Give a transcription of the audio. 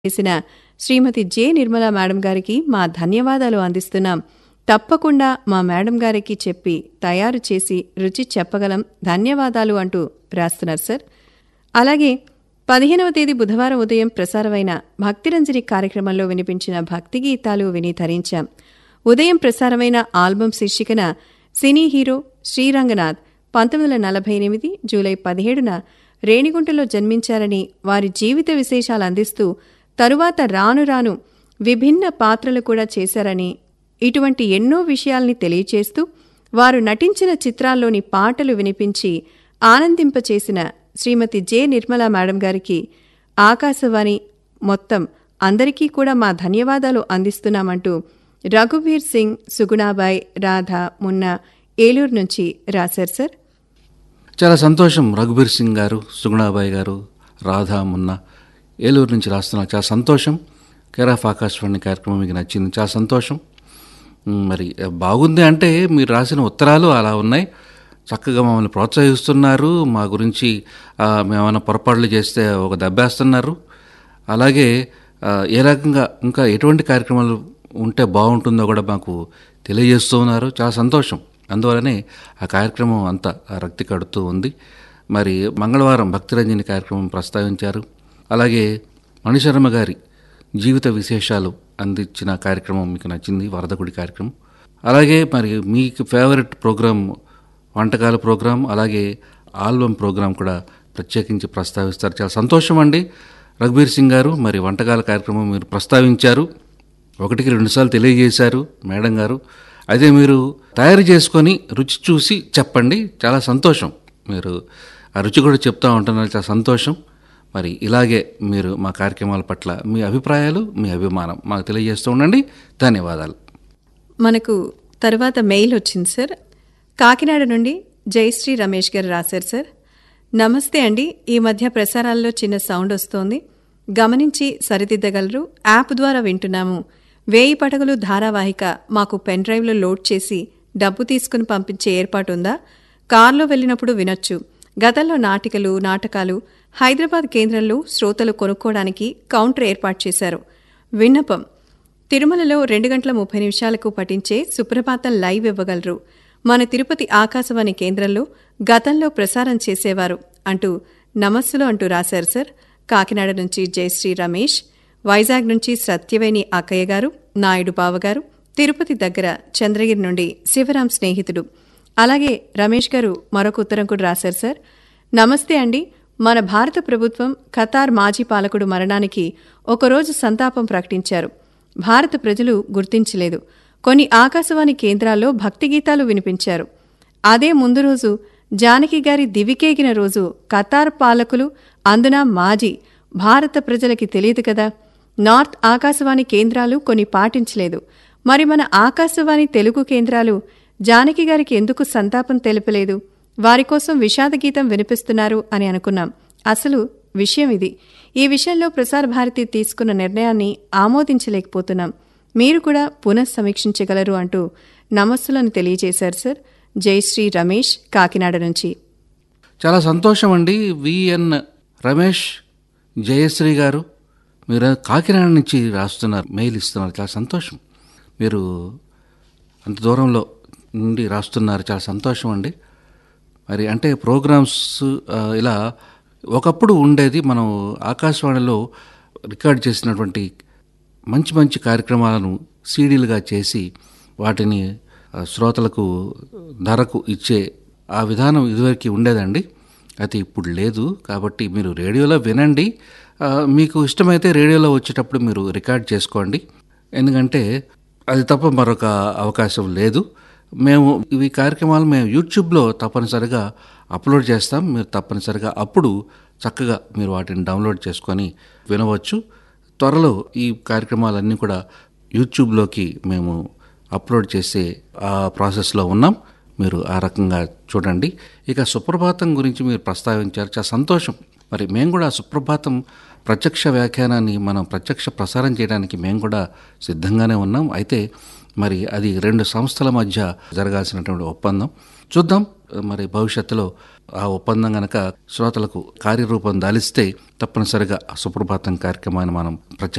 చేసిన శ్రీమతి J Nirmala madam గారికి మా ధన్యవాదాలు అందిస్తున్నాం తప్పకుండా మా మేడం గారికి చెప్పి తయారు చేసి రుచి చెప్పగలం ధన్యవాదాలు అంటూ రాస్తున్నారు సార్ అలాగే పదిహేనవ తేదీ బుధవారం ఉదయం ప్రసారమైన భక్తిరంజని కార్యక్రమంలో వినిపించిన భక్తి గీతాలు విని ధరించాం ఉదయం ప్రసారమైన ఆల్బం శీర్షికన సినీ హీరో శ్రీరంగనాథ్ పంతొమ్మిది వందల నలభై ఎనిమిది జూలై పదిహేడున రేణిగుంటలో జన్మించారని వారి జీవిత విశేషాలు అందిస్తూ తరువాత రాను రాను విభిన్న పాత్రలు కూడా చేశారని ఇటువంటి ఎన్నో విషయాల్ని తెలియచేస్తూ వారు నటించిన చిత్రాల్లోని పాటలు వినిపించి ఆనందింపచేసిన శ్రీమతి జె నిర్మలా మేడం గారికి ఆకాశవాణి మొత్తం అందరికీ కూడా మా ధన్యవాదాలు అందిస్తున్నామంటూ రఘువీర్ సింగ్ సుగుణాబాయ్ రాధ మున్న ఏలూరు నుంచి రాశారు సార్ చాలా సంతోషం రఘుబీర్ సింగ్ గారు సుగుణాబాయి గారు రాధా మున్న ఏలూరు నుంచి రాస్తున్నారు చాలా సంతోషం కేర్ ఆఫ్ ఆకాశవాణి కార్యక్రమం మీకు నచ్చింది చాలా సంతోషం మ్, మరి బాగుంది అంటే మీరు రాసిన ఉత్తరాలు అలా ఉన్నాయి చక్కగా మమ్మల్ని ప్రోత్సహిస్తున్నారు మా గురించి ఆ, మేమైనా పొరపాట్లు చేస్తే ఒక దెబ్బేస్తున్నారు అలాగే ఆ, ఏ రకంగా ఇంకా ఎటువంటి కార్యక్రమాలు ఉంటే బాగుంటుందో కూడా మాకు తెలియజేస్తూ ఉన్నారు చాలా సంతోషం అందువలనే ఆ కార్యక్రమం అంతా ఆ రక్తి కడుతూ ఉంది మరి మంగళవారం భక్తిరంజని కార్యక్రమం ప్రస్తావించారు అలాగే మణిశర్మ గారి జీవిత విశేషాలు అందించిన కార్యక్రమం మీకు నచ్చింది వరదగుడి కార్యక్రమం అలాగే మరి మీకు ఫేవరెట్ ప్రోగ్రాం వంటకాల ప్రోగ్రాం అలాగే ఆల్బమ్ ప్రోగ్రాం కూడా ప్రత్యేకించి ప్రస్తావిస్తారు చాలా సంతోషం అండి రఘుబీర్ సింగ్ గారు మరి వంటకాల కార్యక్రమం మీరు ప్రస్తావించారు ఒకటికి రెండుసార్లు తెలియజేశారు మేడం గారు అదే మీరు తయారు చేసుకొని రుచి చూసి చెప్పండి చాలా సంతోషం మీరు ఆ రుచి కూడా చెప్తా ఉంటున్నారు చాలా సంతోషం మరి ఇలాగే మీరు మా కార్యక్రమాల పట్ల మీ అభిప్రాయాలు మీ అభిమానం మాకు తెలియజేస్తూ ఉండండి ధన్యవాదాలు మనకు తర్వాత మెయిల్ వచ్చింది సార్ కాకినాడ నుండి జయశ్రీ రమేష్ గారు రాశారు సార్ నమస్తే అండి ఈ మధ్య ప్రసారాల్లో చిన్న సౌండ్ వస్తోంది గమనించి సరిదిద్దగలరు యాప్ ద్వారా వింటున్నాము వేయి పడగలు ధారావాహిక మాకు పెన్ డ్రైవ్లో లోడ్ చేసి డబ్బు తీసుకుని పంపించే ఏర్పాటు ఉందా కార్లో వెళ్ళినప్పుడు వినొచ్చు గతంలో నాటికలు నాటకాలు హైదరాబాద్ కేంద్రంలో శ్రోతలు కొనుక్కోవడానికి కౌంటర్ ఏర్పాటు చేశారు విన్నపం తిరుమలలో రెండు గంటల ముప్పై నిమిషాలకు పఠించే సుప్రభాతం లైవ్ ఇవ్వగలరు మన తిరుపతి ఆకాశవాణి కేంద్రంలో గతంలో ప్రసారం చేసేవారు అంటూ నమస్సులు అంటూ రాశారు సార్ కాకినాడ నుంచి జయశ్రీ రమేష్ వైజాగ్ నుంచి సత్యవేణి అక్కయ్య గారు నాయుడు బావగారు తిరుపతి దగ్గర చంద్రగిరి నుండి శివరాం స్నేహితుడు అలాగే రమేష్ గారు మరొక ఉత్తరం కూడా రాశారు సార్ నమస్తే అండి మన భారత ప్రభుత్వం ఖతార్ మాజీ పాలకుడు మరణానికి ఒకరోజు సంతాపం ప్రకటించారు భారత ప్రజలు గుర్తించలేదు కొన్ని ఆకాశవాణి కేంద్రాల్లో భక్తి గీతాలు వినిపించారు అదే ముందు రోజు జానకి గారి దివికేగిన రోజు ఖతార్ పాలకులు అందున మాజీ భారత ప్రజలకి తెలియదు కదా నార్త్ ఆకాశవాణి కేంద్రాలు కొన్ని పాటించలేదు మరి మన ఆకాశవాణి తెలుగు కేంద్రాలు జానకి గారికి ఎందుకు సంతాపం తెలుపలేదు వారి కోసం విషాద గీతం వినిపిస్తున్నారు అని అనుకున్నాం అసలు విషయం ఇది ఈ విషయంలో ప్రసార భారతి తీసుకున్న నిర్ణయాన్ని ఆమోదించలేకపోతున్నాం మీరు కూడా పునఃసమీక్షించగలరు అంటూ నమస్సులను తెలియజేశారు సార్ జయశ్రీ రమేష్ కాకినాడ నుంచి చాలా సంతోషం అండి విఎన్ రమేష్ జయశ్రీ గారు మీరు కాకినాడ నుంచి రాస్తున్నారు మెయిల్ ఇస్తున్నారు చాలా సంతోషం మీరు అంత దూరంలో నుండి రాస్తున్నారు చాలా సంతోషం అండి మరి అంటే ప్రోగ్రామ్స్ ఆ, ఇలా ఒకప్పుడు ఉండేది మనం ఆకాశవాణిలో రికార్డ్ చేసినటువంటి మంచి మంచి కార్యక్రమాలను సీడీలుగా చేసి వాటిని ఆ, శ్రోతలకు ధరకు ఇచ్చే ఆ విధానం ఇదివరకు ఉండేదండి అది ఇప్పుడు లేదు కాబట్టి మీరు రేడియోలో వినండి ఆ, మీకు ఇష్టమైతే రేడియోలో వచ్చేటప్పుడు మీరు రికార్డ్ చేసుకోండి ఎందుకంటే అది తప్ప మరొక అవకాశం లేదు మేము ఇవి కార్యక్రమాలు మేము యూట్యూబ్లో తప్పనిసరిగా అప్లోడ్ చేస్తాం మీరు తప్పనిసరిగా అప్పుడు చక్కగా మీరు వాటిని డౌన్లోడ్ చేసుకొని వినవచ్చు త్వరలో ఈ కార్యక్రమాలన్నీ కూడా యూట్యూబ్లోకి మేము అప్లోడ్ చేసే ఆ ప్రాసెస్లో ఉన్నాం మీరు ఆ రకంగా చూడండి ఇక సుప్రభాతం గురించి మీరు ప్రస్తావించారు చాలా సంతోషం మరి మేము కూడా సుప్రభాతం ప్రత్యక్ష వ్యాఖ్యానాన్ని మనం ప్రత్యక్ష ప్రసారం చేయడానికి మేము కూడా సిద్ధంగానే ఉన్నాం అయితే మరి అది రెండు సంస్థల మధ్య జరగాల్సినటువంటి ఒప్పందం చూద్దాం మరి భవిష్యత్తులో ఆ ఒప్పందం గనక శ్రోతలకు కార్యరూపం దాలిస్తే తప్పనిసరిగా ఆ సుప్రభాతం కార్యక్రమాన్ని మనం ప్రత్యక్ష